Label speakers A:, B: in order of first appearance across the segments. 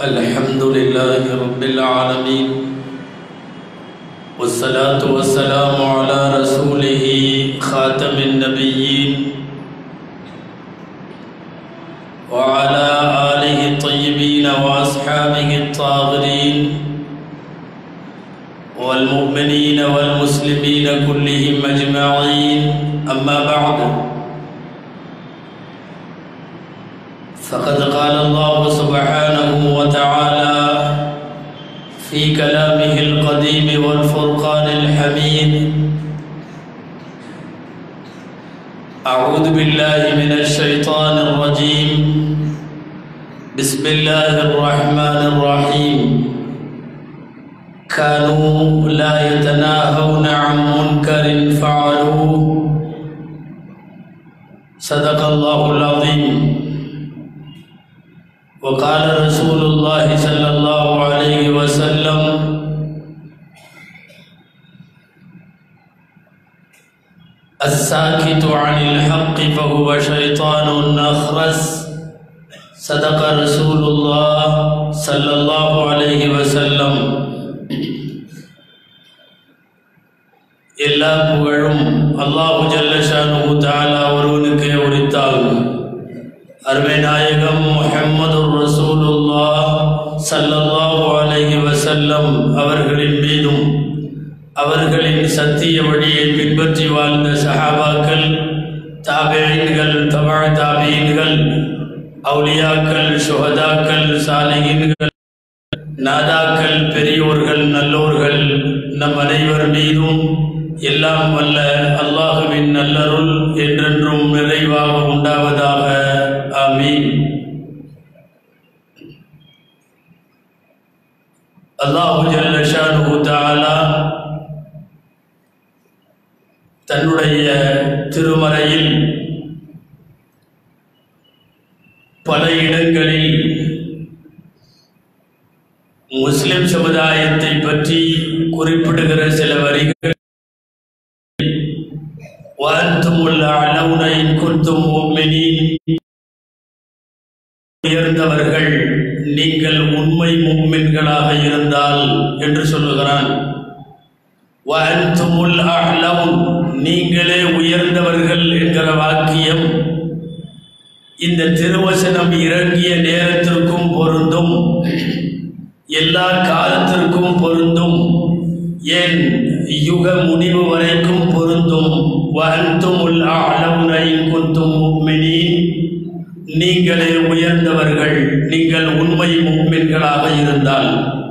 A: الحمد لله رب العالمين والصلاة والسلام على رسوله خاتم النبيين وعلى آله الطيبين وأصحابه الطاهرين والمؤمنين والمسلمين كلهم أجمعين أما بعد فقد قال الله سبحانه وتعالى في كلامه القديم والفرقان الحميد أعوذ بالله من الشيطان الرجيم بسم الله الرحمن الرحيم كانوا لا يتناهون عن منكر فعلوه صدق الله العظيم وقال رسول الله صلى الله عليه وسلم الساكت عن الحق فهو شيطان أخرس صدق رسول الله صلى الله عليه وسلم எல்லா புகழும் அல்லாஹு ஜல்லஷானு தாலா ஒருவனுக்கே உரித்தாகும் அருமை நாயகம் முஹம்மது ரசூலுல்லா சல்லல்லாஹு அலைஹி வசல்லம் அவர்களின் மீதும் அவர்களின் சத்திய வழியை பின்பற்றி வாழ்ந்த சஹாபாக்கள் தாபேயின்கள் தமிழ் தாபீன்கள் அவுலியாக்கள் சுகதாக்கள் சாலிகின்கள் நாதாக்கள் பெரியோர்கள் நல்லோர்கள் நம் அனைவர் மீதும் எல்லாம் வல்ல அல்லாஹுவின் நல்லருள் என்றென்றும் நிறைவாக உண்டாவதாக ஆமீன் அல்லாஹு ஜல்லஷானு தாலா தன்னுடைய திருமறையில் பல இடங்களில் முஸ்லிம் சமுதாயத்தை பற்றி குறிப்பிடுகிற சில வரிகள் وأنتم الأعلون إن كنتم مؤمنين உயர்ந்தவர்கள் நீங்கள் உண்மை முக்மின்களாக இருந்தால் என்று சொல்லுகிறான் வஅன்துமுல் அஅலவுன் நீங்களே உயர்ந்தவர்கள் என்கிற வாக்கியம் இந்த திருவசனம் இறங்கிய நேரத்திற்கும் பொருந்தும் எல்லா காலத்திற்கும் பொருந்தும் ஏன் யுக முடிவு வரைக்கும் பொருந்தும் வஅன்துமுல் அஅலவுன இன் குன்தும் முஃமினீன் நீங்களே உயர்ந்தவர்கள் நீங்கள் உண்மை முக்மின்களாக இருந்தால்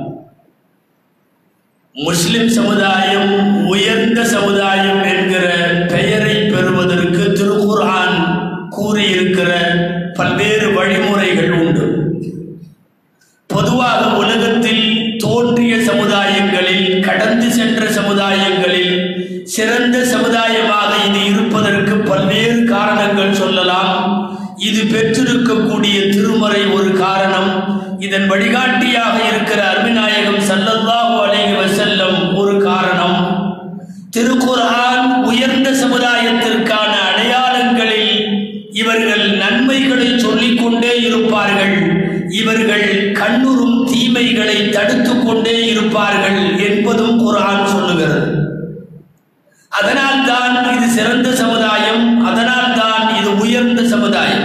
A: முஸ்லிம் சமுதாயம் உயர்ந்த சமுதாயம் என்கிற பெயரை பெறுவதற்கு திருக்குர்ஆன் கூறியிருக்கிற பல்வேறு வழிமுறைகள் உண்டு பொதுவாக உலகத்தில் தோன்றிய சமுதாயங்களில் கடந்து சென்ற சமுதாயங்களில் சிறந்த சமுதாயமாக இது இருப்பதற்கு பல்வேறு காரணங்கள் சொல்லலாம் இது பெற்றிருக்கக்கூடிய திருமறை ஒரு காரணம் இதன் வழிகாட்டியாக இருக்கிற அருமிநாயகம் சல்லல்லாஹு அலைஹி வஸல்லம் ஒரு காரணம் திருக்குர்ஆன் உயர்ந்த சமுதாயத்திற்கான அடையாளங்களில் இவர்கள் நன்மைகளை சொல்லிக் கொண்டே இருப்பார்கள் இவர்கள் கண்ணுறும் தீமைகளை தடுத்துக் கொண்டே இருப்பார்கள் என்பதும் குர்ஆன் சொல்லுகிறது அதனால் தான் இது சிறந்த சமுதாயம் அதனால் தான் இது உயர்ந்த சமுதாயம்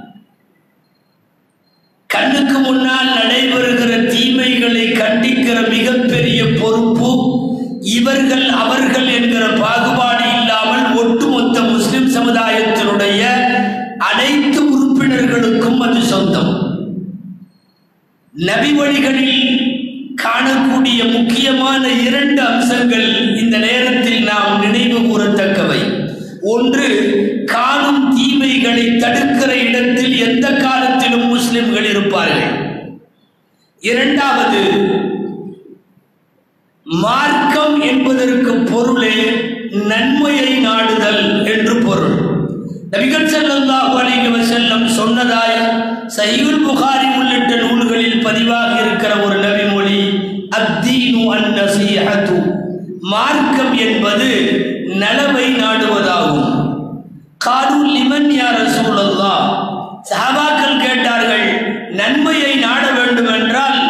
A: கண்ணுக்கு முன்னால் நடைபெறுகிற தீமைகளை கண்டிக்கிற மிகப்பெரிய பொறுப்பு இவர்கள் அவர்கள் என்கிற பாகுபாடு இல்லாமல் ஒட்டுமொத்த முஸ்லிம் சமுதாயத்தினுடைய அனைத்து உறுப்பினர்களுக்கும் அது சொந்தம் நபி வழிகளில் காணக்கூடிய முக்கியமான இரண்டு அம்சங்கள் இந்த நேரத்தில் நாம் நினைவு கூறத்தக்கவை ஒன்று காணும் தீமைகளை தடுக்கிற இடத்தில் எந்த காலத்திலும் முஸ்லிம்கள் இருப்பார்கள் இரண்டாவது மார்க்கம் என்பதற்கு பொருளே நன்மையை நாடுதல் என்று பொருள் நபிகள் ஸல்லல்லாஹு அலைஹி வஸல்லம் சொன்னதாய் சஹீஹுல் புகாரி உள்ளிட்ட நூல்களில் பதிவாக இருக்கிற ஒரு நபிமொழி அத்தீனு அந்நசீஹத்து மார்க்கம் என்பது நலவை நாடுவதாகும் காலு லிமன் யா ரசூலல்லாஹ் சஹாபாக்கள் கேட்டார்கள் நன்மையை நாட வேண்டும் என்றால்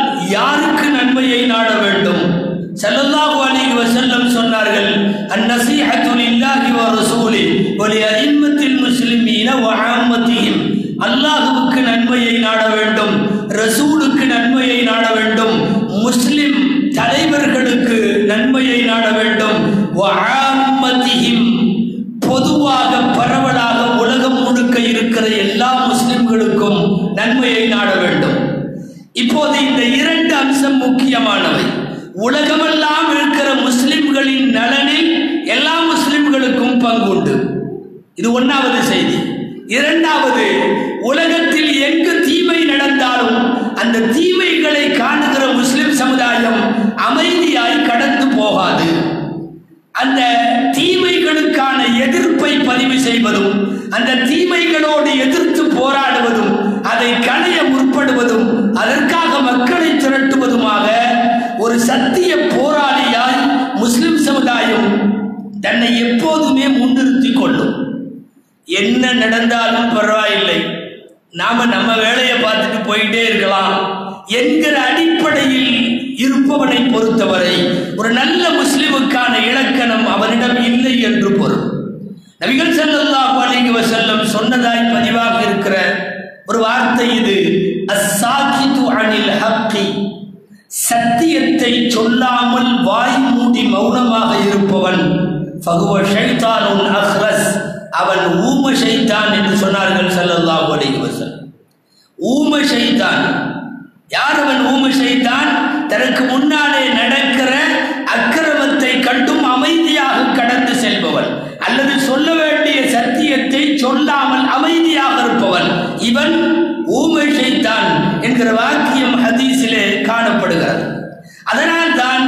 A: முஸ்லிமீன வஆம்மத்திஹிம் அல்லாஹ்வுக்கு நன்மையை நாட வேண்டும் ரசூலுக்கு நன்மையை நாட வேண்டும் முஸ்லிம் தலைவர்களுக்கு நன்மையை நாட வேண்டும் வஆம்மத்திஹிம் பொதுவாக பரவலாக உலகம் முழுக்க இருக்கிற எல்லா முஸ்லிம்களுக்கும் நன்மையை நாட வேண்டும் இப்போது இந்த இரண்டு அம்சம் முக்கியமானவை உலகமெல்லாம் இருக்கிற முஸ்லிம்களின் நலனில் எல்லா முஸ்லிம்களுக்கும் பங்குண்டு இது ஒன்னாவது செய்தி இரண்டாவது உலகத்தில் எங்கு தீமை நடந்தாலும் அந்த தீமைகளை காணுகிற முஸ்லிம் சமுதாயம் அமைதியாய் கடந்து போகாது அந்த தீமைகளுக்கான எதிர்ப்பை பதிவு செய்வதும் அந்த தீமைகளோடு எதிர்த்து போராடுவதும் அதை களைய முற்படுவதும் அதற்காக மக்களை திரட்டுவதுமாக ஒரு சத்திய போராளியாய் முஸ்லிம் சமுதாயம் தன்னை எப்போதுமே முன்னிறுத்தி கொள்ளும் என்ன நடந்தாலும் பரவாயில்லை நாம நம்ம வேலையை பார்த்துட்டு போயிட்டே இருக்கலாம் என்கிற அடிப்படையில் இருப்பவனை பொறுத்தவரை ஒரு நல்ல முஸ்லிமுக்கான இலக்கணம் அவனிடம் இல்லை என்று பொருள் நபிகள் ஸல்லல்லாஹு அலைஹி வஸல்லம் சொன்னதாய் பதிவாக இருக்கிற ஒரு வார்த்தை இது அஸ்ஸாகிது அனில் ஹக்கி சத்தியத்தை சொல்லாமல் வாய் மூடி மௌனமாக இருப்பவன் ஃபகுவ ஷைத்தானுன் அஹ்ரஸ் அவன் ஊம ஷைத்தான் என்று சொன்னார்கள் ஸல்லல்லாஹு அலைஹி வஸல்லம் ஊம ஷைத்தான் யார் அவன் ஊம ஷைத்தான் தனக்கு முன்னாலே நடக்கிற அக்கிரமத்தை கண்டும் அமைதியாக கடந்து செல்பவன் அல்லது சொல்ல வேண்டிய சத்தியத்தை சொல்லாமல் அமைதியாக இருப்பவன் இவன் ஊமை ஷைத்தான் என்கிற வாக்கியம் ஹதீஸிலே காணப்படுகிறது அதனால் தான்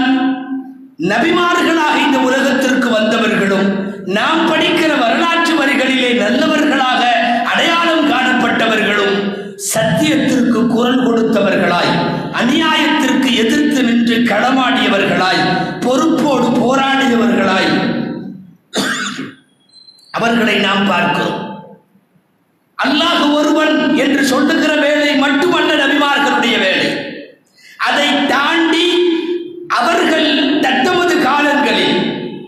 A: நபிமார்களாக இந்த உலகத்திற்கு வந்தவர்களும் நாம் படிக்கிற வரலாற்று வரிகளிலே நல்லவர்களாக அடையாளம் காணப்பட்டவர்களும் சத்தியத்திற்கு குரல் கொடுத்தவர்களாய் அநியாயத்திற்கு எதிர்த்து நின்று களமாடியவர்களாய் பொறுப்போடு போராடியவர்களாய் அவர்களை நாம் பார்க்கிறோம் அல்லாஹ் ஒருவன் என்று சொல்லுகிற வேலை மட்டுமல்ல நபிமார்களுடைய வேலை அதை தாண்டி அவர்கள் தத்தமது காலங்களில்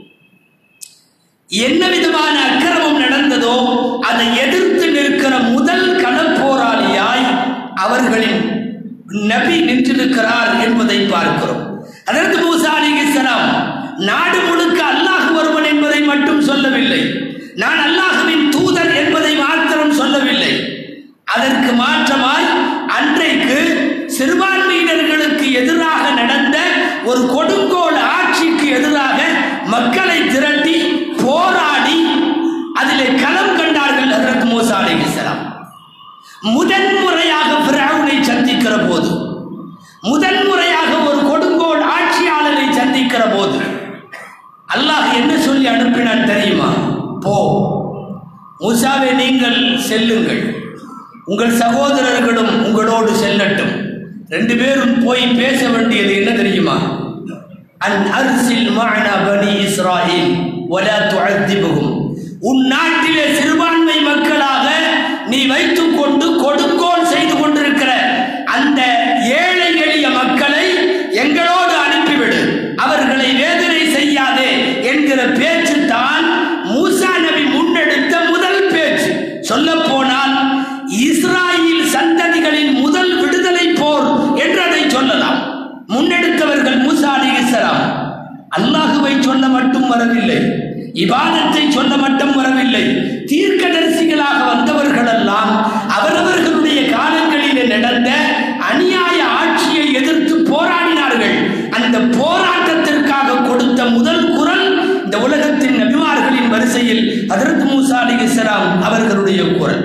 A: என்ன விதமான அக்கிரமம் நடந்ததோ அதை எதிர்த்து நிற்கிற முதல் களப்போராளியாய் அவர்களின் நபி நின்றிருக்கிறார் என்பதை பார்க்கிறோம் அதற்கு மூசா அலிஹிஸ்ஸலாம் நாடு முழுக்க அல்லாஹ் ஒருவன் என்பதை மட்டும் சொல்லவில்லை நான் அல்லாஹுவின் தூதர் என்பதை மாத்திரம் சொல்லவில்லை அதற்கு மாற்றமாய் அன்றைக்கு சிறுபான்மையினர்களுக்கு எதிராக நடந்த ஒரு கொடுங்கோல் ஆட்சிக்கு எதிராக மக்களை திரட்டி போராடி அதிலே களம் கண்டார்கள் ஹதரத் மூசா அலைஹிஸ்ஸலாம் முதன் முறையாக பிராவுனை சந்திக்கிற போது முதன் முறையாக ஒரு கொடுங்கோல் ஆட்சியாளரை சந்திக்கிற போது அல்லாஹ் என்ன சொல்லி அனுப்பினான் தெரியுமா போ மூசாவே நீங்கள் செல்லுங்கள் உங்கள் சகோதரர்களும் உங்களோடு செல்லட்டும் ரெண்டு பேரும் போய் பேச வேண்டியது என்ன தெரியுமா அன் அர்சில் மஅனா பனி இஸ்ராயில் வலா துஅத்திபுஹும் உன் நாட்டிலே சிறுபான்மை மக்களாக நீ வைத்துக் கொண்டு கொடுங்கோல் செய்து கொண்டிருக்கிற அந்த ஏழை எளிய மக்களை எங்களோடு அனுப்பிவிடு அவர்களை வேதனை செய்யாதே என்கிற பேச்சு தான் மூசா நபி முன்னெடுத்த முதல் பேச்சு சொல்ல போனால் இஸ்ராயில் சந்ததிகளின் முதல் விடுதலை போர் என்று அதை சொல்லலாம் முன்னெடுத்தவர்கள் மூசா அலிஹிஸ்ஸலாம் அல்லாஹுவை சொல்ல மட்டும் வரவில்லை இபாதத்தை சொல்ல மட்டும் வரவில்லை தீர்க்கதரிசிகளாக வந்தவர்கள் எல்லாம் அவரவர்களுடைய காலங்களிலே நடந்த அநியாய ஆட்சியை எதிர்த்து போராடினார்கள் அந்த போராட்டத்திற்காக கொடுத்த முதல் குரல் இந்த உலகத்தின் நபிமார்களின் வரிசையில் ஹதரத் மூசா அலிஹிஸ்ஸலாம் அவர்களுடைய குரல்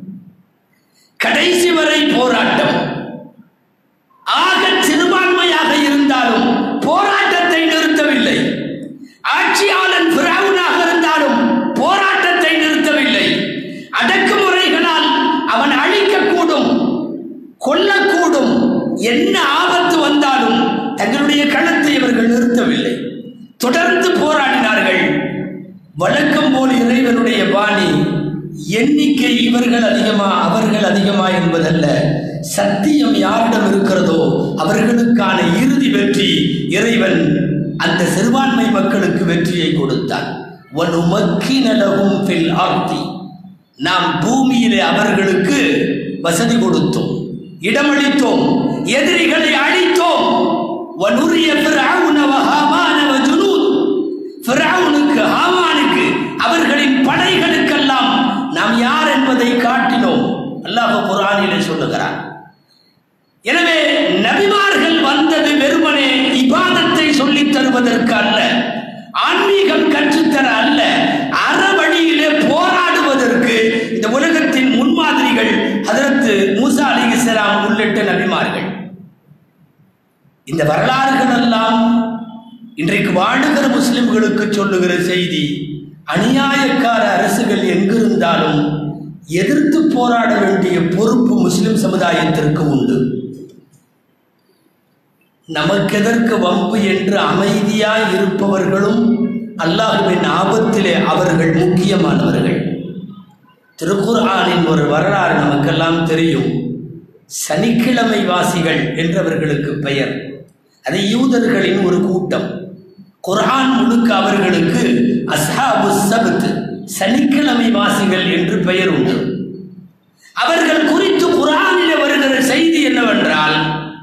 A: கடைசி வரை போராட்டம் ஆக சிறுபான்மையாக இருந்தாலும் போராட்டத்தை நிறுத்தவில்லை ஆட்சியாளன் பிராவுனாக இருந்தாலும் போராட்டத்தை நிறுத்தவில்லை அடக்குமுறைகளால் அவன் அழிக்கக்கூடும் கொல்லக்கூடும் என்ன ஆபத்து வந்தாலும் தங்களுடைய களத்தை இவர்கள் நிறுத்தவில்லை தொடர்ந்து போராடினார்கள் வழக்கம் போல் இறைவனுடைய பாணி எண்ணிக்கை இவர்கள் அதிகமா அவர்கள் அதிகமா என்பதல்ல சத்தியம் யாரிடம் இருக்கிறதோ அவர்களுக்கான இறுதி வெற்றி இறைவன் அந்த சிறுபான்மை மக்களுக்கு வெற்றியை கொடுத்தான் وَنُمَكِّنَ لَهُمْ فِي الْأَرْضِ
B: நாம் பூமியிலே அவர்களுக்கு வசதி கொடுத்தோம் இடமளித்தோம் எதிரிகளை அழித்தோம் வனுரிய ஃபிரௌன வ ஹாமான வ ஜுனூத் ஃபிரௌனுக்கு ஹாமானுக்கு அவர்களின் படைகளுக்கெல்லாம் நாம் யார் என்பதை காட்டினோம் அல்லாஹ் குர்ஆனிலே சொல்லுகிறான் எனவே நபிமார்கள் வந்தது வெறுமனே இபாதத்தை சொல்லித் தருவதற்கு அல்ல ஆன்மீகம் கற்றுத்தர அல்ல அறவழியிலே போராடுவதற்கு இந்த உலகத்தின் முன்மாதிரிகள் அதற்கு மூசா அலிகலாம் உள்ளிட்ட நபிமார்கள் இந்த வரலாறுகள் எல்லாம் இன்றைக்கு வாழுகிற முஸ்லிம்களுக்கு சொல்லுகிற செய்தி அநியாயக்கார அரசுகள் எங்கிருந்தாலும் எதிர்த்து போராட வேண்டிய பொறுப்பு முஸ்லிம் சமுதாயத்திற்கு உண்டு நமக்கெதற்கு வம்பு என்று அமைதியாய் இருப்பவர்களும் அல்லாஹுவின் ஆபத்திலே அவர்கள் முக்கியமானவர்கள் திருக்குர்ஆனின் ஒரு வரலாறு நமக்கெல்லாம் தெரியும் சனிக்கிழமை வாசிகள் என்றவர்களுக்கு பெயர் அது யூதர்களின் ஒரு கூட்டம் குர்ஆன் முழுக்க அவர்களுக்கு அஸ்ஹாபு சபத் சனிக்கிழமை வாசிகள் என்று பெயர் உண்டு அவர்கள் குறித்து குர்ஆனிலே வருகிற செய்தி என்னவென்றால்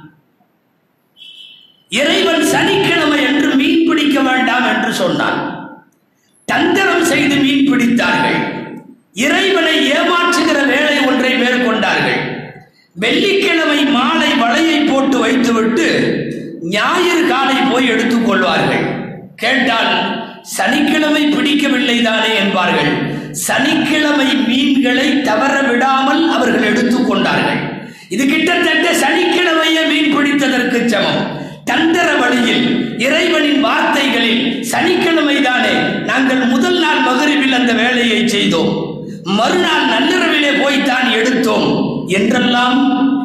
B: இறைவன் சனிக்கிழமை என்று மீன் பிடிக்க வேண்டாம் என்று சொன்னான் தந்திரம் செய்து மீன் பிடித்தார்கள் இறைவனை ஏமாற்றுகிற வேலை ஒன்றை மேற்கொண்டார்கள் வெள்ளிக்கிழமை மாலை வலையை போட்டு வைத்துவிட்டு ஞாயிறு காலை போய் எடுத்துக் கொள்வார்கள் கேட்டால் சனிக்கிழமை பிடிக்கவில்லை தானே என்பார்கள் சனிக்கிழமை மீன்களை தவற விடாமல் அவர்கள் எடுத்துக் கொண்டார்கள் இது கிட்டத்தட்ட சனிக்கிழமையே மீன் பிடித்ததற்கு சமம் தந்திர வழியில் இறைவனின் வார்த்தைகளில் சனிக்கிழமை தானே நாங்கள் முதல் நாள் மகரிவில் அந்த வேலையை செய்தோம் மறுநாள் நள்ளிரவிலே போய்த்தான் எடுத்தோம் என்றெல்லாம்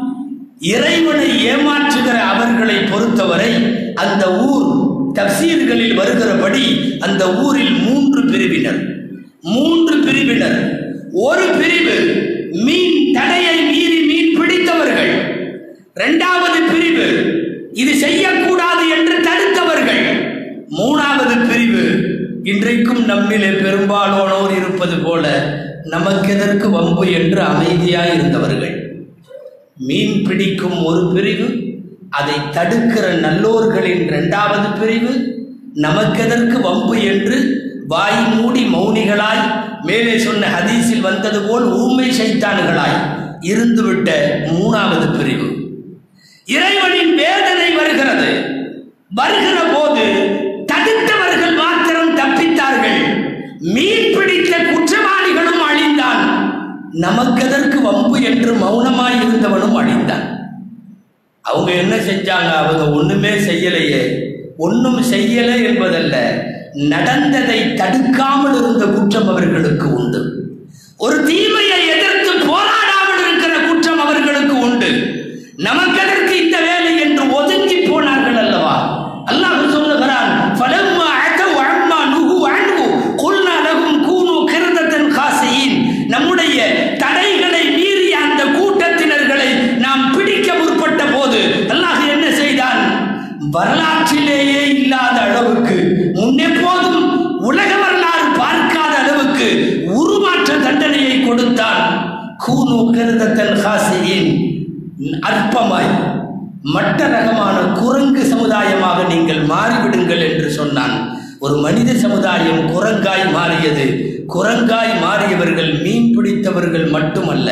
B: இறைவனை ஏமாற்றுகிற அவர்களை பொறுத்தவரை அந்த ஊர் தப்சீர்களில் வருகிறபடி அந்த ஊரில் மூன்று பிரிவினர் மூன்று பிரிவினர் ஒரு பிரிவு மீன் தடையை மீறி மீன் பிடித்தவர்கள் இரண்டாவது பிரிவு இது செய்யக்கூடாது என்று தடுத்தவர்கள் மூணாவது பிரிவு இன்றைக்கும் நம்மிலே பெரும்பாலானோர் இருப்பது போல நமக்கெதற்கு வம்பு என்று அமைதியாய் இருந்தவர்கள் மீன் பிடிக்கும் ஒரு பிரிவு அதை தடுக்கிற நல்லோர்களின் இரண்டாவது பிரிவு நமக்கெதற்கு வம்பு என்று வாய் மூடி மௌனிகளாய் மேலே சொன்ன ஹதீஸில் வந்தது போல் ஊமை சைத்தான்களாய் இருந்துவிட்ட மூணாவது பிரிவு இறைவனின் வேதனை வருகிறது வருகிற போது தடுத்தவர்கள் மாத்திரம் தப்பித்தார்கள் மீன் பிடித்த குற்றவாளிகளும் அழிந்தான் நமக்கெதற்கு வம்பு என்று மௌனமாய் இருந்தவனும் அழிந்தான் அவங்க என்ன செஞ்சாங்க அவங்க ஒண்ணுமே செய்யலையே ஒன்றும் செய்யலை என்பதல்ல நடந்ததை தடுக்காமல் இருந்த குற்றம் அவர்களுக்கு உண்டு ஒரு தீமையை எதிர்த்து போராடாமல் இருக்கிற குற்றம் அவர்களுக்கு உண்டு நமக்கெதற்கு இந்த வேலை என்று ஒதுங்கி போனார்கள் அல்லவா அல்லாஹ் சொல்லுகிறான் ஃபலம்மா அத்தவ் அம்மா நுஹு அன்ஹு குல்னா லஹும் கூனு கிரதத்தன் காசியின் நம்முடைய தடைகளை மீறிய அந்த கூட்டத்தினர்களை நாம் பிடிக்க முற்பட்ட போது அல்லாஹ் என்ன செய்தான் வரலாற்றிலேயே இல்லாத அளவுக்கு முன்னெப்போதும் உலக வரலாறு பார்க்காத அளவுக்கு உருமாற்ற தண்டனையை கொடுத்தான் கூனு கிரதத்தன் காசியின் அற்பமாய் மட்ட ரகமான குரங்கு சமுதாயமாக நீங்கள் மாறிவிடுங்கள் என்று சொன்னான் ஒரு மனித சமுதாயம் குரங்காய் மாறியது குரங்காய் மாறியவர்கள் மீன் பிடித்தவர்கள் மட்டுமல்ல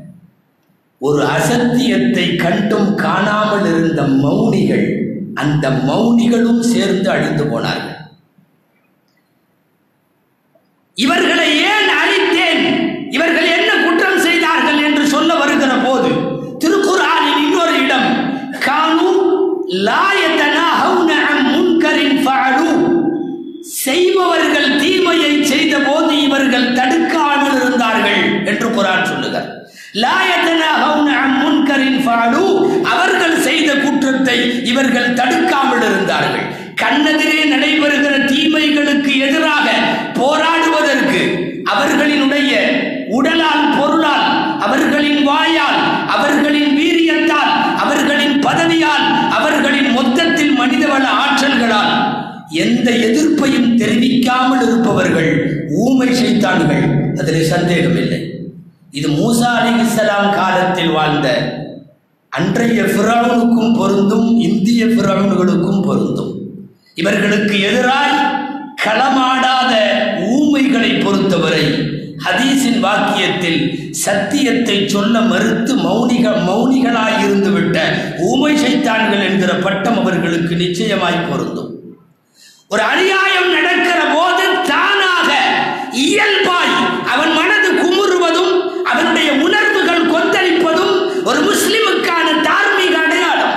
B: ஒரு அசத்தியத்தை கண்டும் காணாமல் இருந்த மௌனிகள் அந்த மௌனிகளும் சேர்ந்து அழிந்து போனார்கள் இவர்களை ஏன் அழித்தேன் இவர்கள் என்ன குற்றம் செய்தார்கள் என்று சொல்ல வருகிற போது திருக்குறானில் இன்னொரு இடம் கானு லாயத்தனாஹவுன அன் முன்கரின் ஃபஅலு செய்பவர்கள் தீமையை செய்த போது இவர்கள் தடுக்காமல் இருந்தார்கள் என்று குரான் சொல்லுகிறார் லாயத்தனாஹவுன அன் முன்கரின் ஃபஅலு அவர்கள் செய்த குற்றத்தை இவர்கள் தடுக்காமல் இருந்தார்கள் கண்ணெதிரே நடைபெறுகிற தீமைகளுக்கு எதிராக போராடுவதற்கு அவர்களினுடைய உடலால் பொருளால் அவர்களின் வாயால் அவர்களின் வீரியத்தால் அவர்களின் பதவியால் அவர்களின் மொத்தத்தில் மனிதவள ஆற்றல்களால் எந்த எதிர்ப்பையும் தெரிவிக்காமல் இருப்பவர்கள் ஊமை செய்தான்கள் அதில் சந்தேகமில்லை இது மூசா அலிஹிஸ்ஸலாம் காலத்தில் வாழ்ந்த அன்றைய ஃபிரௌனுக்கும் பொருந்தும் இந்திய ஃபிரௌன்களுக்கும் பொருந்தும் இவர்களுக்கு எதிராய் களமாடாத ஊமைகளை பொறுத்தவரை ஹதீஸின் வாக்கியத்தில் சத்தியத்தை சொல்ல மறுத்து மௌனிக மௌனிகளாய் இருந்துவிட்ட ஊமை சைத்தான்கள் என்கிற பட்டம் அவர்களுக்கு நிச்சயமாய் பொருந்தும் ஒரு அநியாயம் நடக்கிற போது தானாக இயல்பாய் அவன் மனது குமுறுவதும் அவனுடைய உணர்வுகள் கொந்தளிப்பதும் ஒரு முஸ்லிமுக்கான தார்மீக அடையாளம்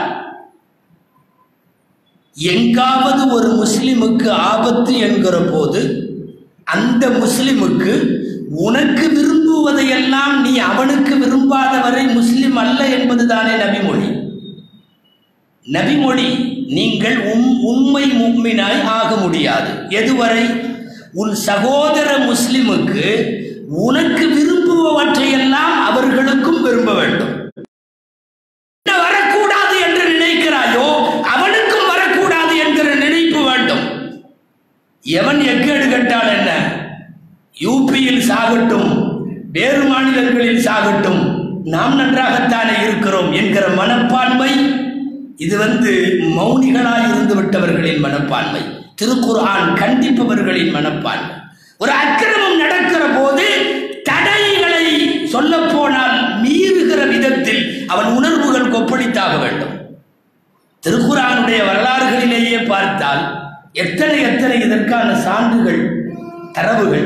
B: எங்காவது ஒரு முஸ்லிமுக்கு ஆபத்து என்கிற போது அந்த முஸ்லிமுக்கு உனக்கு விரும்புவதையெல்லாம் நீ அவனுக்கு விரும்பாதவரை முஸ்லிம் அல்ல என்பதுதானே நபிமொழி நபிமொழி நீங்கள் உம் உண்மை முக்மினாய் ஆக முடியாது எதுவரை உன் சகோதர முஸ்லிமுக்கு உனக்கு விரும்புபவற்றையெல்லாம் அவர்களுக்கும் விரும்ப வேண்டும் என்ன வரக்கூடாது என்று நினைக்கிறாயோ அவனுக்கும் வரக்கூடாது என்கிற நினைப்பு வேண்டும் எவன் எக்கேடு கட்டால் என்ன யூபியில் சாகட்டும் வேறு மாநிலங்களில் சாகட்டும் நாம் நன்றாகத்தானே இருக்கிறோம் என்கிற மனப்பான்மை இது வந்து மௌனிகளாய் இருந்து விட்டவர்களின் மனப்பான்மை திருக்குர்ஆன் கண்டிப்பவர்களின் மனப்பான்மை ஒரு அக்கிரமம் நடக்கிற போது தடைகளை சொல்ல போனால் மீறுகிற விதத்தில் அவன் உணர்வுகள் கொப்பளித்தாக வேண்டும் திருக்குறானுடைய வரலாறுகளிலேயே பார்த்தால் எத்தனை எத்தனை இதற்கான சான்றுகள் தரவுகள்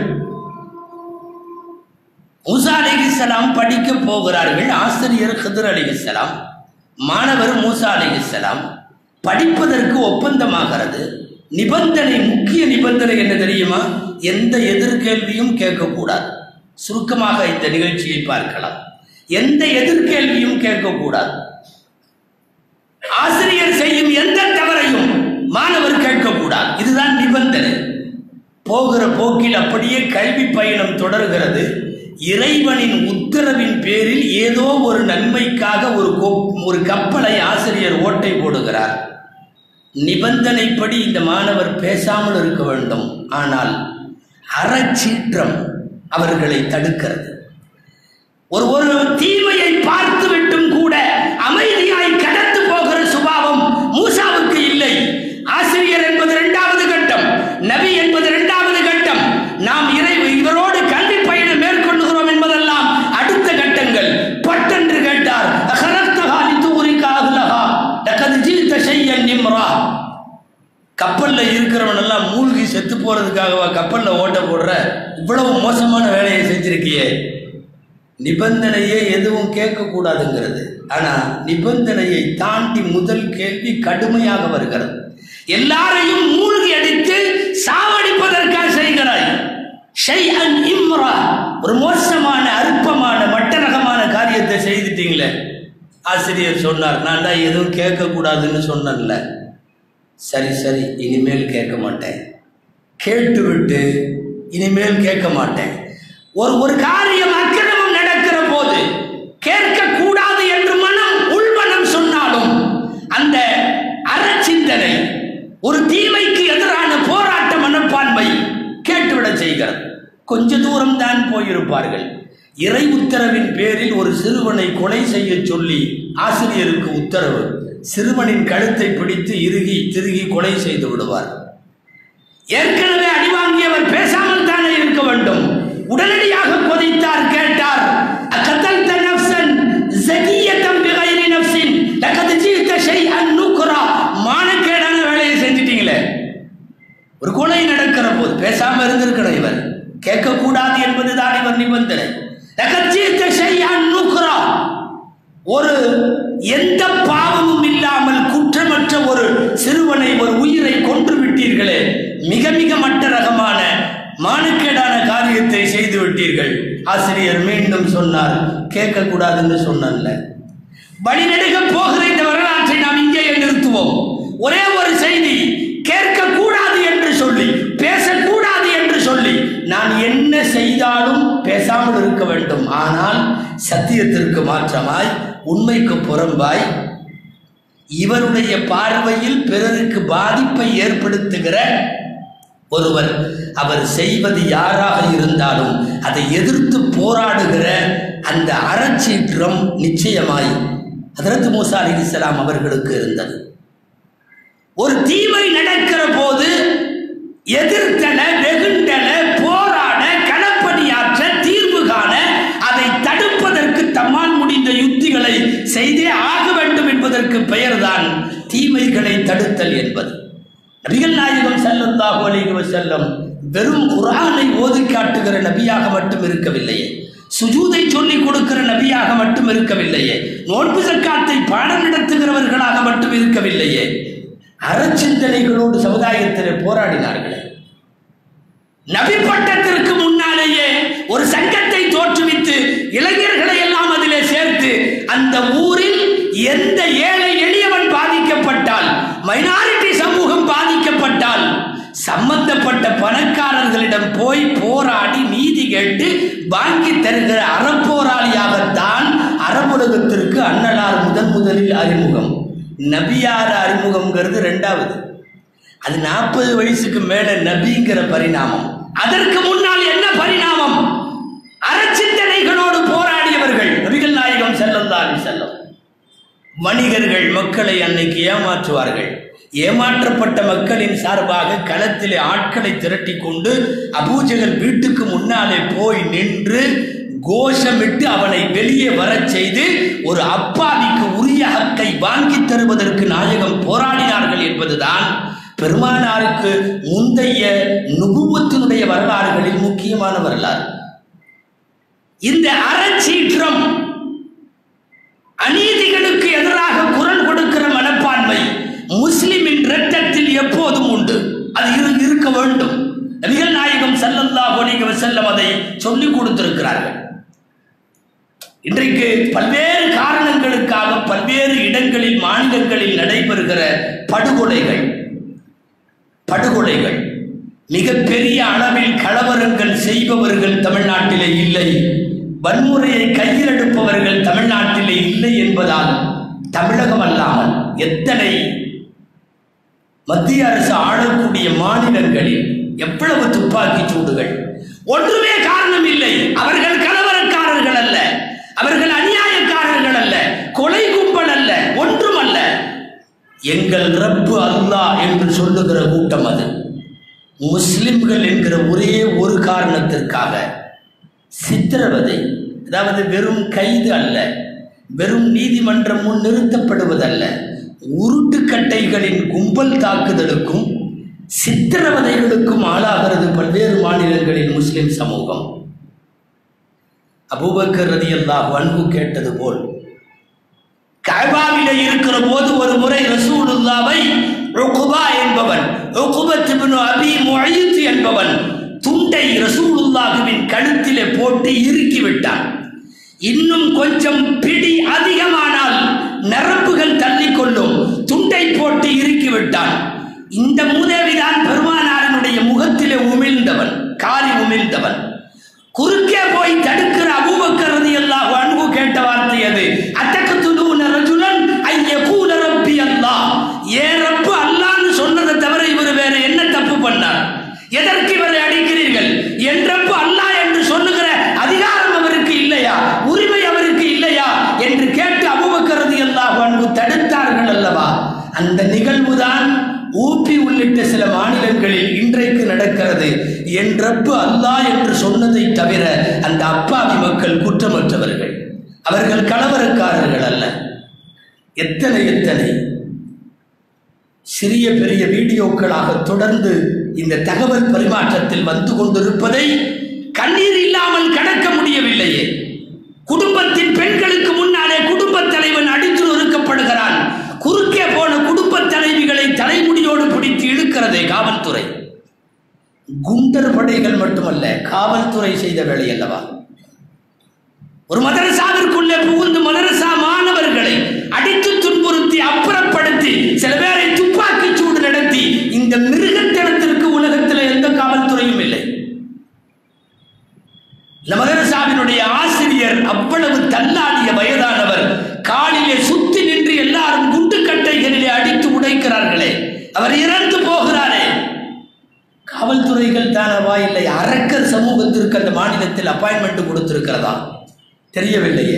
B: மூசா அலிஹிஸ்ஸலாம் படிக்க போகிறார்கள் ஆசிரியர் ஹிதர் அலிஹிஸ்ஸலாம் மாணவர் மூசா அலிஹிஸ்ஸலாம் படிப்பதற்கு ஒப்பந்தமாகிறது நிபந்தனை முக்கிய நிபந்தனை என்ன தெரியுமா எந்த எதிர்கேள்வியும் கேட்கக்கூடாது சுருக்கமாக இந்த நிகழ்ச்சியை பார்க்கலாம் எந்த எதிர்கேள்வியும் கேட்கக்கூடாது ஆசிரியர் செய்யும் எந்த தவறையும் மாணவர் கேட்கக்கூடாது இதுதான் நிபந்தனை போகிற போக்கில் அப்படியே கல்வி பயணம் தொடர்கிறது இறைவனின் உத்தரவின் பேரில் ஏதோ ஒரு நன்மைக்காக ஒரு கொப்- ஒரு கப்பலை ஆசிரியர் ஓட்டை போடுகிறார் நிபந்தனைப்படி இந்த மாணவர் பேசாமல் இருக்க வேண்டும் ஆனால் அறச்சீற்றம் அவர்களை தடுக்கிறது ஒரு ஒரு தீமையை பார்த்து விட்டும் கூட அமைதியாய் கடந்து போகிற சுபாவம் மூசாவுக்கு இல்லை ஆசிரியர் என்பது இரண்டாவது கட்டம் நபி என்பது இரண்டாவது கட்டம் நாம் இறை இவரோடு கல்வி பயணம் மேற்கொள்ளுகிறோம் என்பதெல்லாம் அடுத்த கட்டங்கள் பட்டென்று கேட்டார் "அகரக்தஹா லிதுரிக அஹ்லஹா, லகத் ஜீத ஷையன் நிம்ரா." கப்பல்ல இருக்கிறவன் எல்லாம் மூழ்கி செத்து போறதுக்காகவா கப்பல்ல ஓட்ட போடுற இவ்வளவு மோசமான வேலையை செஞ்சிருக்கியே நிபந்தனையே எதுவும் கேட்கக்கூடாதுங்கிறது ஆனா நிபந்தனையை தாண்டி முதல் கேள்வி கடுமையாக வருகிறது எல்லாரையும் மூழ்கி அடித்து சாவடிப்பதற்காக செய்கிறாய் ஷைஅன் இம்ரா ஒரு மோசமான அற்பமான மட்டரகமான காரியத்தை செய்துட்டீங்களே ஆசிரியர் சொன்னார் நான் தான் எதுவும் கேட்கக்கூடாதுன்னு சொன்னேன்ல சரி சரி இனிமேல் கேட்க மாட்டேன் கேட்டுவிட்டு இனிமேல் கேட்க மாட்டேன் ஒரு ஒரு காரியம் அக்கிரமம் நடக்கிற போது கேட்கக்கூடாது என்று மனம் உள்மனம் சொன்னாலும் அந்த அறச்சிந்தனை ஒரு தீமைக்கு எதிரான போராட்ட மனப்பான்மை கேட்டுவிடச் செய்கிறது கொஞ்ச தூரம் தான் போயிருப்பார்கள் இறை உத்தரவின் பேரில் ஒரு சிறுவனை கொலை செய்ய சொல்லி ஆசிரியருக்கு உத்தரவு சிறுவனின் கழுத்தை பிடித்து இறுகி திருகி கொலை செய்து விடுவார் ஏற்கனவே அடிவாங்கியவர் பேசாமல் தானே இருக்க வேண்டும் உடனடியாக கொதித்தார் கேட்டார் அகதல்த நஃப்ஸன் ஸகியத்தன் பிகைரி நஃப்ஸின் லகத் ஜீத ஷைஅன் நுக்ரா மானக்கேடான வேலையை செஞ்சிட்டீங்களே ஒரு கொலை நடக்கிற போது பேசாம இருந்திருக்கணும் இவர் கேட்கக்கூடாது என்பதுதான் இவர் நிபந்தனை லகத் ஜீத ஷைஅன் நுக்ரா ஒரு எந்த பாவமும் இல்லாமல் குற்றமற்ற ஒரு சிறுவனை ஒரு உயிரை கொன்று விட்டீர்களே மிக மிக மட்ட ரகமான மானக்கேடான காரியத்தை செய்து விட்டீர்கள் ஆசிரியர் மீண்டும் சொன்னார் கேட்கக்கூடாதுன்னு சொன்னல வழிநெடுக போகிற இந்த வரலாற்றை நாம் இங்கேயே நிறுத்துவோம் ஒரே ஒரு செய்தி கேட்கக்கூடாது என்று சொல்லி பேசக்கூடாது என்று சொல்லி நான் என்ன செய்தாலும் பேசாமல் இருக்க வேண்டும் ஆனால் சத்தியத்திற்கு மாற்றமாய் உண்மைக்கு புறம்பாய் இவருடைய பார்வையில் பிறருக்கு பாதிப்பை ஏற்படுத்துகிற ஒருவர் அவர் செய்வது யாராக இருந்தாலும் அதை எதிர்த்து போராடுகிற அந்த அறச்சீற்றம் நிச்சயமாய் ஹதரத் மூசா அலிஸ்லாம் அவர்களுக்கு இருந்தது ஒரு தீமை நடக்கிற போது எதிர்த்தல வெகுண்டல போராட களப்பணியாற்ற தீர்வு காண அதை தடுப்பதற்கு தம்மால் முடிந்த யுத்திகளை செய்தே ஆக வேண்டும் என்பதற்கு பெயர்தான் தீமைகளை தடுத்தல் என்பது நபிகள் நாயகம் ஸல்லல்லாஹு அலைஹி வஸல்லம் வெறும் குர்ஆனை ஓதி காட்டுகிற நபியாக மட்டும் இருக்கவில்லையே சுஜூதை சொல்லிக் கொடுக்கிற நபியாக மட்டும் இருக்கவில்லையே நோன்பு சக்காத்தை பாடம் நடத்துகிறவர்களாக மட்டும் இருக்கவில்லையே அறச்சிந்தனைகளோடு சமுதாயத்தில் போராடினார்களே நபி பட்டத்திற்கு முன்னாலேயே ஒரு சங்கத்தை தோற்றுவித்து இளைஞர்களை எல்லாம் அதிலே சேர்த்து அந்த ஊரில் எந்த ஏழை எளியவன் பாதிக்கப்பட்டால் மைனாரிட்டி சமூகம் பாதிக்கப்பட்டால் சம்பந்தப்பட்ட பணக்காரர்களிடம் போய் போராடி நீதி கேட்டு வாங்கி தருகிற அறப்போராளியாகத்தான் அரபுலகத்திற்கு அன்னலார் முதன் முதலில் அறிமுகம் நபியார் அறிமுகம்ங்கிறது ரெண்டாவது அது நாற்பது வயசுக்கு மேல நபிங்கிற பரிணாமம் அதற்கு முன்னால் என்ன பரிணாமம் அறச்சிந்தனைகளோடு போராடியவர்கள் நபிகள் நாயகம் செல்லந்தாரி செல்லும் வணிகர்கள் மக்களை அன்னைக்கு ஏமாற்றுவார்கள் ஏமாற்றப்பட்ட மக்களின் சார்பாக களத்திலே ஆட்களை திரட்டி கொண்டு அபூஜகல் வீட்டுக்கு முன்னாலே போய் நின்று கோஷமிட்டு அவனை வெளியே வரச் செய்து ஒரு அப்பாவிக்கு உரிய ஹக்கை வாங்கி தருவதற்கு நாயகம் போராடினார்கள் என்பதுதான் பெருமானாருக்கு முந்தைய நுகுவத்தினுடைய வரலாறுகளில் முக்கியமான வரலாறு இந்த அறச்சீற்றம் அநீதிகளுக்கு எதிராக குரல் கொடுக்கிற மனப்பான்மை முஸ்லிமின் இரத்தத்தில் எப்போதும் உண்டு அது இரு- இருக்க வேண்டும் நபிகள் நாயகம் ஸல்லல்லாஹு அலைஹி வஸல்லம் அதை சொல்லிக் கொடுத்திருக்கிறார்கள் இன்றைக்கு பல்வேறு காரணங்களுக்காக பல்வேறு இடங்களில் மாநிலங்களில் நடைபெறுகிற படுகொலைகள் படுகொலைகள் மிகப்பெரிய அளவில் கலவரங்கள் செய்பவர்கள் தமிழ்நாட்டிலே இல்லை வன்முறையை கையில் எடுப்பவர்கள் தமிழ்நாட்டிலே இல்லை என்பதால் தமிழகம் அல்லாமல் எத்தனை மத்திய அரசு ஆளக்கூடிய மாநிலங்களில் எவ்வளவு துப்பாக்கிச் சூடுகள் ஒன்றுமே காரணம் இல்லை அவர்கள் கலவரக்காரர்கள் அல்ல அவர்கள் அநியாயக்காரர்கள் அல்ல கொலை கும்பல் அல்ல ஒன்றும் அல்ல எங்கள் ரப்பு அல்லாஹ் என்று சொல்லுகிற கூட்டம் அது முஸ்லிம்கள் என்கிற ஒரே ஒரு காரணத்திற்காக சித்திரவதை அதாவது வெறும் கைது அல்ல வெறும் நீதிமன்றம் முன் நிறுத்தப்படுவதல்ல உருட்டுக்கட்டைகளின் கும்பல் தாக்குதலுக்கும் சித்திரவதைகளுக்கும் ஆளாகிறது பல்வேறு மாநிலங்களில் முஸ்லிம் சமூகம் அபூபக்கர் ரதியல்லாஹு அன்பு கேட்டது போல் கஅபாவிலே இருக்கிற போது ஒரு முறை ரசூலுல்லாவை உக்குபா என்பவன் உக்குபத் இப்னு அபி முஅய்யித் என்பவன் துண்டை ரசூலுல்லாஹுவின் கழுத்திலே போட்டு இறுக்கி விட்டான் இன்னும் கொஞ்சம் பிடி அதிகமானால் நரம்புகள் தள்ளிக்கொள்ளும் துண்டை போட்டு இறுக்கி விட்டான் இந்த மூதேவிதான் பெருமானாரினுடைய முகத்திலே உமிழ்ந்தவன் காலி உமிழ்ந்தவன் குறுக்கே போய் தடுக்கிற அபூபக்கர் ரலியல்லாஹு அன்ஹு கேட்ட வார்த்தை அது அத்தகத்துலூன ரஜுலன் ஐயகூல ரப்பி அல்லாஹ் ஏ ரப்பு அல்லாஹ்னு சொன்னதை தவிர இவர் வேற என்ன தப்பு பண்ணார் எதற்கு இவரை அடிக்கிறீர்கள் என் ரப்பு அல்லாஹ் என்று சொல்லுகிற அதிகாரம் அவருக்கு இல்லையா உரிமை அவருக்கு இல்லையா என்று கேட்டு அபூபக்கர் ரலியல்லாஹு அன்ஹு தடுத்தார்கள் அல்லவா அந்த நிகழ்வுதான் ஊபி உள்ளிட்ட சில மாநிலங்களில் இன்றைக்கு நடக்கிறது என் ரப்பு அல்லாஹ் என்று சொன்னதை தவிர அந்த அப்பாவி மக்கள் குற்றமற்றவர்கள் அவர்கள் கலவரக்காரர்கள் அல்ல எத்தனை எத்தனை சிறிய பெரிய வீடியோக்களாக தொடர்ந்து இந்த தகவல் பரிமாற்றத்தில் வந்து கொண்டிருப்பதை கண்ணீர் இல்லாமல் கடக்க முடியவில்லையே குடும்பத்தின் பெண்களுக்கு முன்னாலே குடும்பத் தலைவன் அடித்து நொறுக்கப்படுகிறான் குறுக்கே போன குடும்பத் தலைவிகளை தலைமுடியோடு பிடித்து இழுக்கிறதே காவல்துறை குண்டர் படைகள் மட்டுமல்ல காவல்துறை செய்த வேலை அல்லவா ஒரு மதரசாவிற்குள்ளே புகுந்து மதரசா மாணவர்களை அடித்து துன்புறுத்தி அப்புறப்படுத்தி சில பேரை துப்பாக்கி சூடு நடத்தி இந்த மிருகத்தனத்திற்கு உலகத்தில் எந்த காவல்துறையும் இல்லை இந்த மதரசாவினுடைய ஆசிரியர் அவ்வளவு தள்ளாடிய வயதானவர் காலிலே சுத்தி நின்று எல்லாரும் குண்டுக்கட்டைகளிலே அடித்து உடைக்கிறார்களே அவர் இறந்து போகிறாரே காவல்துறைகள் தானவா இல்லை அரக்கர் சமூகத்திற்கு அந்த மாநிலத்தில் அப்பாயின்மெண்ட் கொடுத்திருக்கிறதா தெரியவில்லையே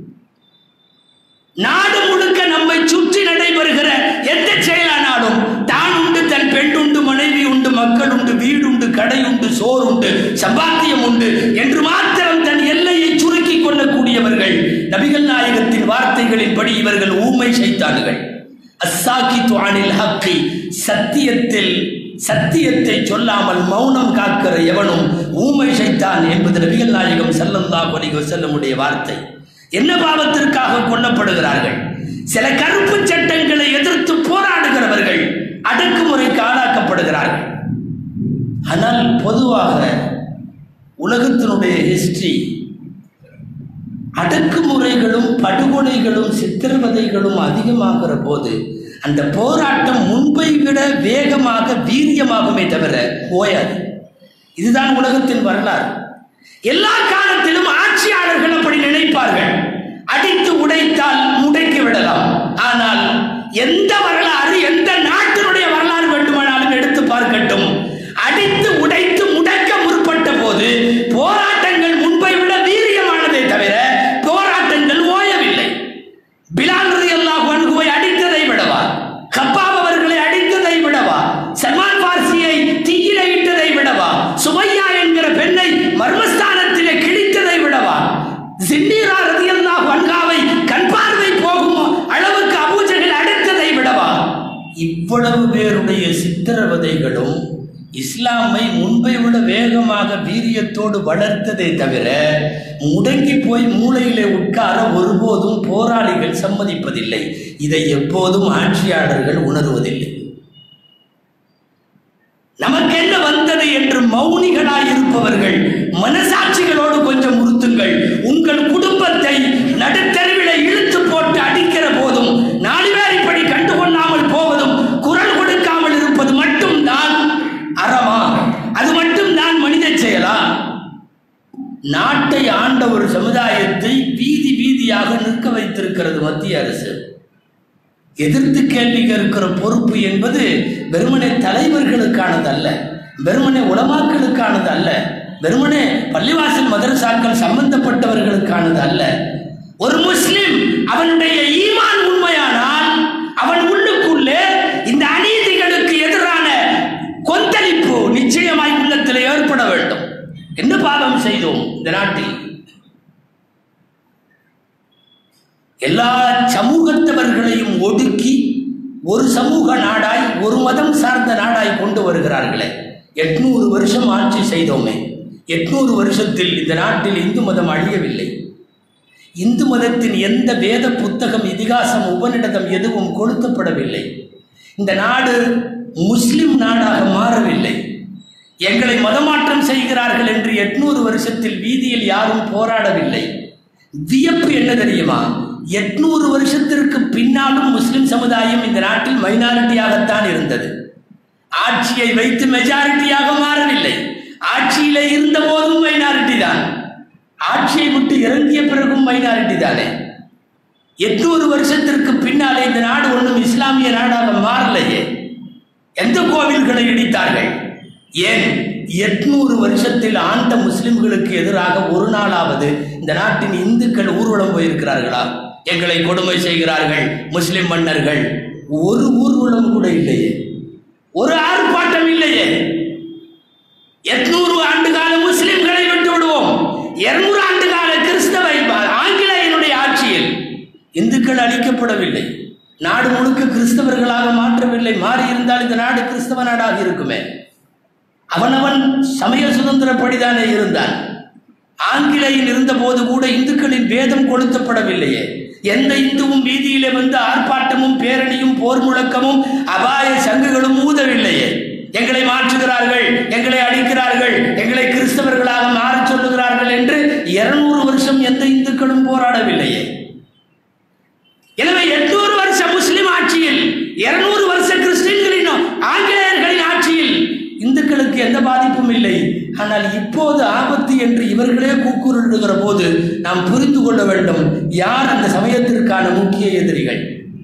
B: நாடு முழுக்க நம்மை சுற்றி நடைபெறுகிற எந்த செயலானாலும் தான் உண்டு தன் பெண் உண்டு மனைவி உண்டு மக்கள் உண்டு வீடு உண்டு கடை உண்டு சோறு உண்டு சம்பாத்தியம் உண்டு என்று மாத்திரம் தன் எல்லையை சுருக்கிக் கொள்ளக்கூடியவர்கள் நபிகள் நாயகத்தின் வார்த்தைகளின்படி இவர்கள் ஊமை சைத்தான்கள் அஸ்ஸாக்கி துவானில் ஹக்கி சத்தியத்தில் சத்தியத்தை சொல்லாமல் மௌனம் காக்கிற எவனும் ஊமை சைத்தான் என்பது நபிகள் நாயகம் ஸல்லல்லாஹு அலைஹி வஸல்லமுடைய வார்த்தை என்ன பாவத்திற்காக கொல்லப்படுகிறார்கள் சில கருப்பு சட்டங்களை எதிர்த்து போராடுகிறவர்கள் அடக்குமுறைக்கு ஆளாக்கப்படுகிறார்கள் ஆனால் பொதுவாக உலகத்தினுடைய ஹிஸ்டரி அடக்குமுறைகளும் படுகொலைகளும் சித்திரவதைகளும் அதிகமாகிற போது அந்த போராட்டம் முன்பை விட வேகமாக வீரியமாகுமே தவிர ஓயாது இதுதான் உலகத்தின் வரலாறு எல்லா காலத்திலும் ஆட்சியாளர்கள் அப்படி நினைப்பார்கள் அடித்து உடைத்தால் முடக்கி விடலாம் ஆனால் எந்த வரலாறு எந்த நாட்டினுடைய வரலாறு வேண்டுமானாலும் எடுத்து பார்க்கட்டும் அடித்து உடைத்து முடக்க முற்பட்ட போது போராட்டங்கள் முன்பை விட வீரியமானதே தவிர போராட்டங்கள் ஓயவில்லை பிலால் ரலியல்லாஹு அன்ஹுவை அடித்ததை விடவா கப்பாப் அவர்களை அடித்ததை விடவா சல்மான் பார்சியை தீயில இட்டதை விடவா சுமையா என்கிற பெண்ணை மர்மஸ்தானத்திலே கிழித்ததை விடவா சின்னீரா ரலியல்லாஹு அன்ஹாவை கண் பார்வை போகும் அளவுக்கு அபூஜைகள் அடித்ததை விடவா இவ்வளவு பேருடைய சித்திரவதைகளும் இஸ்லாமை முன்பை விட வேகமாக வீரியத்தோடு வளர்த்ததை தவிர முடங்கி போய் மூளையிலே உட்கார ஒருபோதும் போராளிகள் சம்மதிப்பதில்லை இதை எப்போதும் ஆட்சியாளர்கள் உணர்வதில்லை நமக்கு என்ன வந்தது என்று மௌனிகளாய் இருப்பவர்கள் மனசாட்சிகளோடு கொஞ்சம் உறுத்துங்கள் உங்கள் குடும்பத்தை நடுத்தருவிலே இழுத்து போட்டு அடிக்கிற போதும் நாலு பேர் இப்படி கண்டுகொள்ளாமல் போவதும் குரல் கொடுக்காமல் இருப்பது மட்டும்தான் அறமா அது மட்டும்தான் மனித செயலா நாட்டை ஆண்ட ஒரு சமுதாயத்தை வீதி வீதியாக நிற்க வைத்திருக்கிறது மத்திய அரசு எதிர்த்து கேள்வி கேட்கிற பொறுப்பு என்பது வெறுமனே தலைவர்களுக்கானது அல்ல வெறுமனே உலமாக்களுக்கானது அல்ல வெறுமனே பள்ளிவாசல் மதரசாக்கள் சம்பந்தப்பட்டவர்களுக்கானது அல்ல ஒரு முஸ்லிம் அவனுடைய ஈமான் உண்மையானால் அவன் உள்ளுக்குள்ளே இந்த அநீதிகளுக்கு எதிரான கொந்தளிப்பு நிச்சயமாய் உள்ளத்தில் ஏற்பட வேண்டும் என்ன பாவம் செய்தோம் இந்த நாட்டில் எல்லா சமூகத்தவர்களையும் ஒடுக்கி ஒரு சமூக நாடாய் ஒரு மதம் சார்ந்த நாடாய் கொண்டு வருகிறார்களே எட்நூறு வருஷம் ஆட்சி செய்தோமே எட்நூறு வருஷத்தில் இந்த நாட்டில் இந்து மதம் அழியவில்லை இந்து மதத்தின் எந்த வேத புத்தகம் இதிகாசம் உபநிடதம் எதுவும் கொளுத்தப்படவில்லை இந்த நாடு முஸ்லிம் நாடாக மாறவில்லை எங்களை மதமாற்றம் செய்கிறார்கள் என்று எட்நூறு வருஷத்தில் வீதியில் யாரும் போராடவில்லை வியப்பு என்ன தெரியுமா எட்நூறு வருஷத்திற்கு பின்னாலும் முஸ்லிம் சமுதாயம் இந்த நாட்டில் மைனாரிட்டியாகத்தான் இருந்தது ஆட்சியை வைத்து மெஜாரிட்டியாக மாறவில்லை ஆட்சியிலே இருந்த போதும் மைனாரிட்டி தான் ஆட்சியை விட்டு இறங்கிய பிறகும் மைனாரிட்டி தானே எட்நூறு வருஷத்திற்கு பின்னாலே இந்த நாடு ஒன்றும் இஸ்லாமிய நாடாக மாறலையே எந்த கோவில்களை இடித்தார்கள் ஏன் எட்நூறு வருஷத்தில் ஆண்ட முஸ்லிம்களுக்கு எதிராக ஒரு நாளாவது இந்த நாட்டின் இந்துக்கள் ஊர்வலம் போயிருக்கிறார்களா எங்களை கொடுமை செய்கிறார்கள் முஸ்லிம் மன்னர்கள் ஒரு ஊர்வலம் கூட இல்லையே ஒரு ஆர்ப்பாட்டம் இல்லையே எட்நூறு ஆண்டு கால முஸ்லிம்களை விட்டு விடுவோம் இருநூறு ஆண்டு கால கிறிஸ்தவ ஆங்கிலேயனுடைய ஆட்சியில் இந்துக்கள் அழிக்கப்படவில்லை நாடு முழுக்க கிறிஸ்தவர்களாக மாற்றவில்லை மாறி இருந்தால் இந்த நாடு கிறிஸ்தவ நாடாக இருக்குமே அவனவன் சமய சுதந்திரப்படிதானே இருந்தான் ஆங்கிலேயன் இருந்தபோது கூட இந்துக்களின் வேதம் கொளுத்தப்படவில்லையே எந்த இந்துவும் வீதியிலே வந்து ஆர்ப்பாட்டமும் பேரணியும் போர் முழக்கமும் அபாய சங்குகளும் ஊதவில்லையே எங்களை மாற்றுகிறார்கள் எங்களை அடிக்கிறார்கள் எங்களை கிறிஸ்தவர்களாக மாறச் சொல்லுகிறார்கள் என்று இருநூறு வருஷம் எந்த இந்துக்களும் போராடவில்லையே எனவே எட்நூறு வருஷ முஸ்லிம் ஆட்சியில் இருநூறு வருஷ கிறிஸ்டின்களின் ஆங்கிலேயர்களின் ஆட்சியில் இந்துக்களுக்கு எந்த பாதிப்பும் இல்லை ஆனால் இப்போது ஆபத்து என்று இவர்களே கூக்குரலிடுகிற போது நாம் புரிந்து கொள்ள வேண்டும் யார் அந்த சமயத்திற்கான முக்கிய எதிரிகள்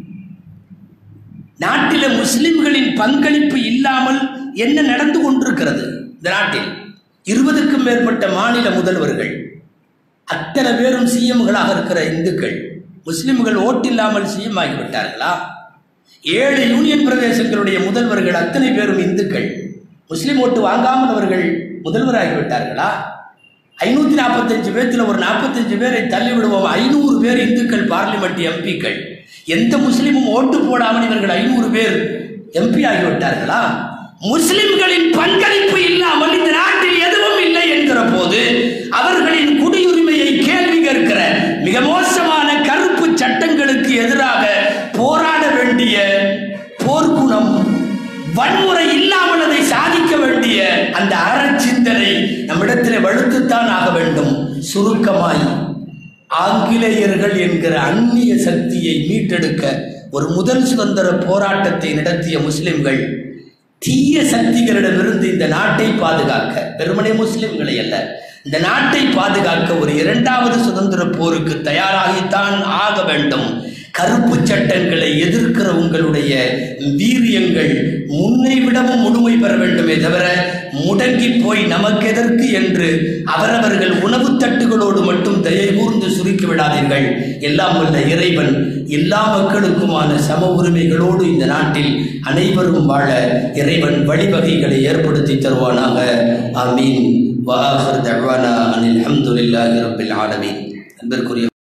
B: நாட்டில முஸ்லிம்களின் பங்களிப்பு இல்லாமல் என்ன நடந்து கொண்டிருக்கிறது இந்த நாட்டில் இருபதுக்கும் மேற்பட்ட மாநில முதல்வர்கள் அத்தனை பேரும் சிஎம்களாக இருக்கிற இந்துக்கள் முஸ்லிம்கள் ஓட்டில்லாமல் சிஎம் ஆகிவிட்டார்களா ஏழு யூனியன் பிரதேசங்களுடைய முதல்வர்கள் அத்தனை பேரும் இந்துக்கள் முஸ்லிம் ஓட்டு வாங்காமல் அவர்கள் முதல்வராகிவிட்டார்களா ஐநூத்தி நாற்பத்தஞ்சு பேர்த்துல ஒரு நாற்பத்தஞ்சு பேரை தள்ளி விடுவோம் ஐநூறு பேர் இந்துக்கள் பார்லிமெண்ட் எம்பிக்கள் எந்த முஸ்லிமும் ஓட்டு போடாமல் இவர்கள் ஐநூறு பேர் எம்பி ஆகிவிட்டார்களா முஸ்லிம்களின் பங்களிப்பு இல்லாமல் இந்த நாட்டில் எதுவும் இல்லை என்கிற போது அவர்களின் குடியுரிமையை கேள்வி கேட்கிற மிக மோசமான கருப்பு சட்டங்களுக்கு எதிராக போராட வேண்டிய போர்க்குணம் வன்முறை இல்லாமல் அதை சாதிக்க வேண்டிய அந்த அறச்சிந்தனை நம்மிடத்தில் வலுத்துத்தான் ஆக வேண்டும் சுருக்கமாய் ஆங்கிலேயர்கள் என்கிற அந்நிய சக்தியை மீட்டெடுக்க ஒரு முதல் சுதந்திர போராட்டத்தை நடத்திய முஸ்லிம்கள் தீய சக்திகளிடமிருந்து இந்த நாட்டை பாதுகாக்க வெறுமனே முஸ்லிம்களை அல்ல இந்த நாட்டை பாதுகாக்க ஒரு இரண்டாவது சுதந்திர போருக்கு தயாராகித்தான் ஆக வேண்டும் கருப்பு சட்டங்களை எதிர்க்கிற உங்களுடைய வீரியங்கள் முன்னை விடவும் முழுமை பெற வேண்டுமே தவிர முடங்கி போய் நமக்கு எதற்கு என்று அவரவர்கள் உணவு தட்டுகளோடு மட்டும் தயை கூர்ந்து சுருக்கி விடாதீர்கள் எல்லாம் வல்ல இறைவன் எல்லா மக்களுக்குமான சம உரிமைகளோடு இந்த நாட்டில் அனைவரும் வாழ இறைவன் வழிவகைகளை ஏற்படுத்தி தருவானாக ஆமீன் வாஹர் தழ்வானா அனில் அஹமதுல்லாஹி ரபில் ஆலமீன் அன்பிற்குரிய